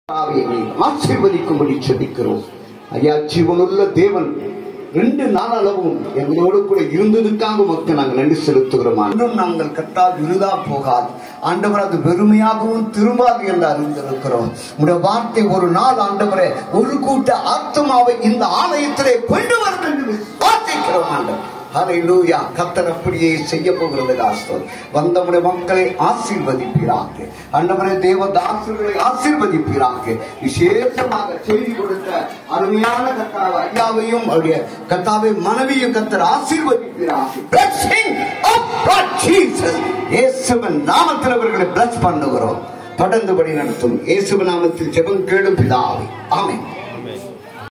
ஆவியை ஆசீர்வதிக்கும்படி செபிக்கிறோம் ஐயா ஜீவனுள்ள தேவன் ரெண்டு நாளளவும் எங்களோடு கூட இருந்ததுக்காக மக்கள் நாங்கள் நன்றி செலுத்துகிறோம் இன்னும் நாங்கள் கட்டால் விருதா போகாது ஆண்டவர் அது வெறுமையாகவும் திரும்பாது என்று அறிந்திருக்கிறோம் உடைய வார்த்தை ஒரு நாள் ஆண்டவரே ஒரு கூட்ட ஆத்மாவை இந்த ஆலயத்திலே கொண்டு வரும் என்று வார்த்தைக்கிறோம் ஆண்டவர் ஹalleluya கர்த்தர் அப்படியே செய்ய போகிறது ஆஸ்தர் வந்தமுடைய மக்களை ஆசீர்வதிப்பீராக ஆண்டவரே தேவதாசர்களை ஆசீர்வதிப்பீராக விசேஷமாக செய்தி கொடுத்த அருமையான கர்த்தாவை ஐயாவையும் அவருடைய கர்த்தாவை மனைவியும் கர்த்தர் ஆசீர்வதிப்பீராக blessing of God Jesus இயேசுவின் நாமத்தில் அவர்களை bless பண்ணுகிறோம் தொடர்ந்து வழி நடத்தும் இயேசுவின் நாமத்தில் ஜெபம் கேளும் பிதாவே ஆமென்